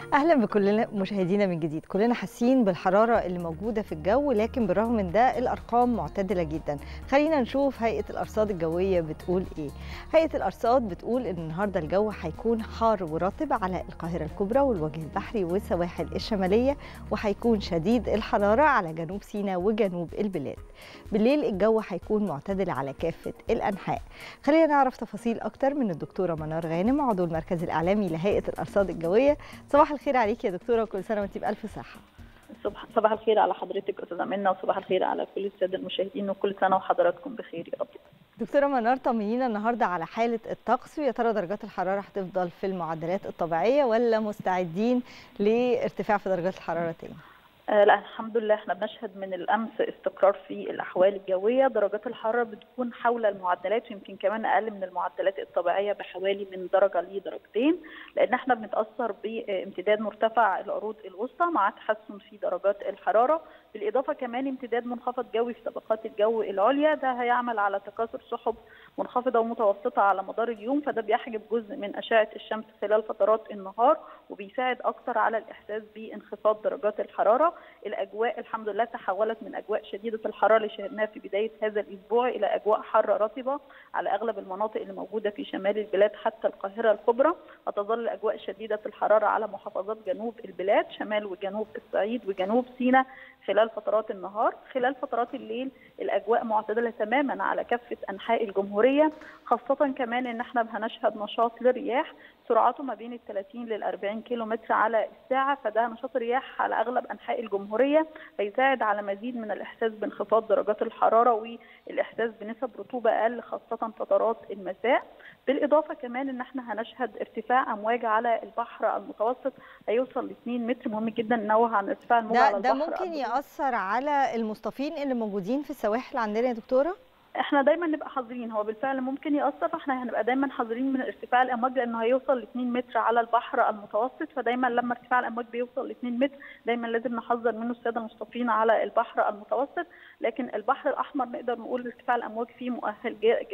اهلا بكل مشاهدينا من جديد كلنا حاسين بالحراره اللي موجوده في الجو لكن بالرغم من ده الارقام معتدله جدا خلينا نشوف هيئه الارصاد الجويه بتقول ايه هيئه الارصاد بتقول ان النهارده الجو هيكون حار ورطب على القاهره الكبرى والوجه البحري والسواحل الشماليه وهيكون شديد الحراره على جنوب سيناء وجنوب البلاد بالليل الجو هيكون معتدل على كافه الانحاء خلينا نعرف تفاصيل اكتر من الدكتوره منار غانم عضو المركز الاعلامي لهيئه الارصاد الجويه صباح الخير عليك يا دكتوره وكل سنه وانت بالف صحه صباح صباح الخير على حضرتك استاذه منى وصباح الخير على كل الساده المشاهدين وكل سنه وحضراتكم بخير يا رب دكتوره منار طمنينا النهارده على حاله الطقس ويا ترى درجات الحراره هتفضل في المعدلات الطبيعيه ولا مستعدين لارتفاع في درجات الحراره تاني آه لا الحمد لله احنا بنشهد من الامس استقرار في الاحوال الجويه درجات الحراره بتكون حول المعدلات ويمكن كمان اقل من المعدلات الطبيعيه بحوالي من درجه لدرجتين لان احنا بنتاثر بامتداد مرتفع العروض الوسطى مع تحسن في درجات الحراره بالاضافه كمان امتداد منخفض جوي في طبقات الجو العليا ده هيعمل على تكاثر سحب منخفضه ومتوسطه على مدار اليوم فده بيحجب جزء من اشعه الشمس خلال فترات النهار وبيساعد اكتر على الاحساس بانخفاض درجات الحراره الاجواء الحمد لله تحولت من اجواء شديده الحراره اللي شهدناها في بدايه هذا الاسبوع الى اجواء حاره رطبه على اغلب المناطق اللي موجوده في شمال البلاد حتى القاهره الكبرى هتظل الاجواء شديده الحراره على محافظات جنوب البلاد شمال وجنوب الصعيد وجنوب سيناء خلال فترات النهار خلال فترات الليل الاجواء معتدله تماما على كافه انحاء الجمهوريه خاصه كمان ان احنا هنشهد نشاط للرياح سرعته ما بين ال 30 لل 40 كيلو متر على الساعه فده نشاط رياح على اغلب انحاء الجمهوريه هيساعد على مزيد من الاحساس بانخفاض درجات الحراره والاحساس بنسب رطوبه اقل خاصه فترات المساء بالاضافه كمان ان احنا هنشهد ارتفاع امواج على البحر المتوسط هيوصل ل 2 متر مهم جدا ننوه عن ارتفاع الموج ده على ده البحر ممكن ياثر على المصطفين اللي موجودين في السواحل عندنا يا دكتوره احنا دايما نبقى حذرين هو بالفعل ممكن ياثر فاحنا هنبقى دايما حذرين من ارتفاع الامواج لانه هيوصل ل 2 متر على البحر المتوسط فدايما لما ارتفاع الامواج بيوصل ل 2 متر دايما لازم نحذر منه الساده المصطفين على البحر المتوسط لكن البحر الاحمر نقدر نقول ارتفاع الامواج فيه مؤهل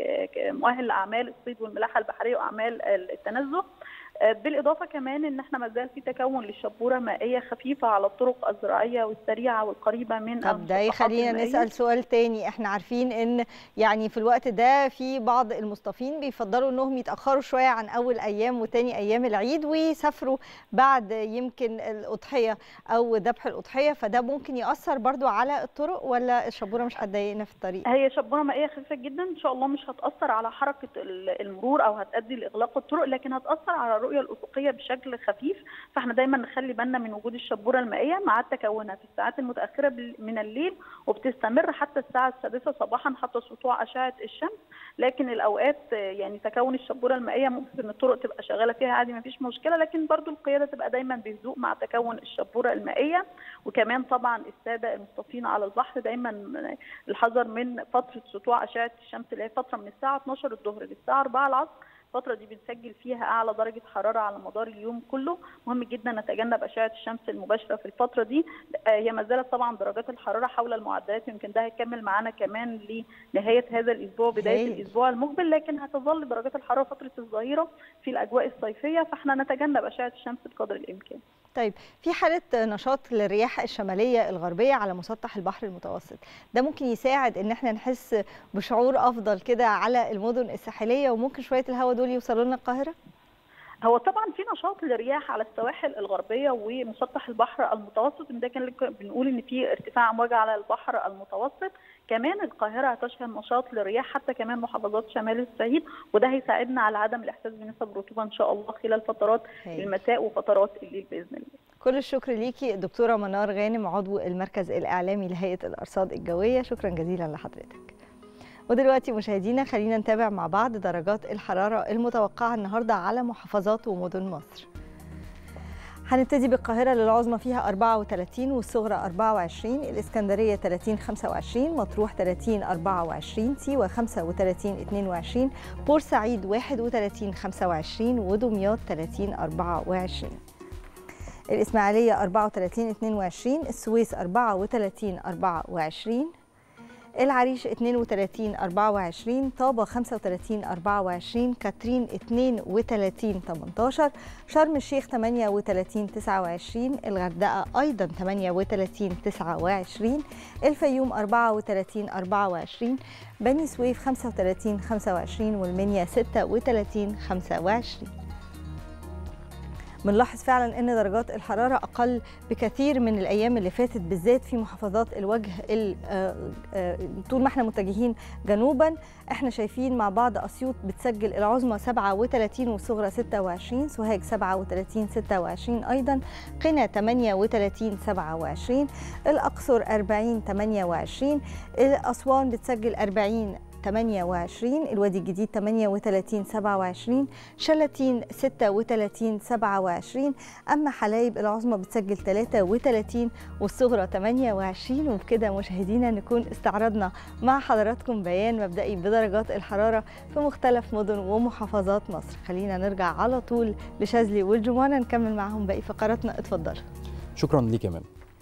مؤهل لاعمال الصيد والملاحه البحريه واعمال التنزه بالاضافه كمان ان احنا ما زال في تكون للشبوره مائيه خفيفه على الطرق الزراعيه والسريعه والقريبه من طب ده يخلينا نسال سؤال تاني احنا عارفين ان يعني في الوقت ده في بعض المصطفين بيفضلوا انهم يتاخروا شويه عن اول ايام وتاني ايام العيد ويسافروا بعد يمكن الاضحيه او ذبح الاضحيه فده ممكن ياثر برضو على الطرق ولا الشبوره مش هتضايقنا في الطريق هي شبوره مائيه خفيفه جدا ان شاء الله مش هتاثر على حركه المرور او هتؤدي لاغلاق الطرق لكن هتاثر على الرؤيه الافقيه بشكل خفيف فاحنا دايما نخلي بالنا من وجود الشبوره المائيه مع تكونها في الساعات المتاخره من الليل وبتستمر حتى الساعه السادسه صباحا حتى سطوع اشعه الشمس لكن الاوقات يعني تكون الشبوره المائيه ممكن ان الطرق تبقى شغاله فيها عادي ما فيش مشكله لكن برضو القياده تبقى دايما بهدوء مع تكون الشبوره المائيه وكمان طبعا الساده المصطفين على البحر دايما الحذر من فتره سطوع اشعه الشمس اللي هي فتره من الساعه 12 الظهر للساعه 4 العصر الفترة دي بنسجل فيها أعلى درجة حرارة على مدار اليوم كله مهم جدا نتجنب أشعة الشمس المباشرة في الفترة دي هي ما زالت طبعا درجات الحرارة حول المعدلات يمكن ده هيكمل معانا كمان لنهاية هذا الأسبوع بداية هي. الأسبوع المقبل لكن هتظل درجات الحرارة فترة الظهيرة في الأجواء الصيفية فاحنا نتجنب أشعة الشمس بقدر الإمكان طيب في حالة نشاط للرياح الشمالية الغربية على مسطح البحر المتوسط ده ممكن يساعد ان احنا نحس بشعور افضل كده على المدن الساحلية وممكن شوية الهواء دول يوصلوا لنا القاهرة هو طبعا في نشاط للرياح على السواحل الغربيه ومسطح البحر المتوسط ده كان بنقول ان في ارتفاع امواج على البحر المتوسط كمان القاهره هتشهد نشاط للرياح حتى كمان محافظات شمال الصعيد وده هيساعدنا على عدم الاحساس بنسب رطوبه ان شاء الله خلال فترات هي. المساء وفترات الليل باذن الله. كل الشكر ليكي الدكتوره منار غانم عضو المركز الاعلامي لهيئه الارصاد الجويه شكرا جزيلا لحضرتك. ودلوقتي مشاهدينا خلينا نتابع مع بعض درجات الحراره المتوقعه النهارده على محافظات ومدن مصر. هنبتدي بالقاهرة للعظمى فيها 34 والصغرى 24 الإسكندرية 30 25 مطروح 30 24 سيوة 35 22 بورسعيد 31 25 ودمياط 30 24 الإسماعيلية 34 22 السويس 34 24 العريش 32 24 طابة 35 24 كاترين 32 18 شرم الشيخ 38 29 الغردقة أيضا 38 29 الفيوم 34 24 بني سويف 35 25 والمنيا 36 25 بنلاحظ فعلا ان درجات الحراره اقل بكثير من الايام اللي فاتت بالذات في محافظات الوجه طول ما احنا متجهين جنوبا احنا شايفين مع بعض اسيوط بتسجل العظمى 37 والصغرى 26 سوهاج 37 26 ايضا قنا 38 27 الاقصر 40 28 اسوان بتسجل 40 28 الوادي الجديد 38 27 شلاتين 36 27 أما حلايب العظمى بتسجل 33 والصغرى 28 وبكده مشاهدينا نكون استعرضنا مع حضراتكم بيان مبدئي بدرجات الحرارة في مختلف مدن ومحافظات مصر خلينا نرجع على طول لشاذلي والجمانة نكمل معهم باقي فقراتنا اتفضل شكرا ليك يا مان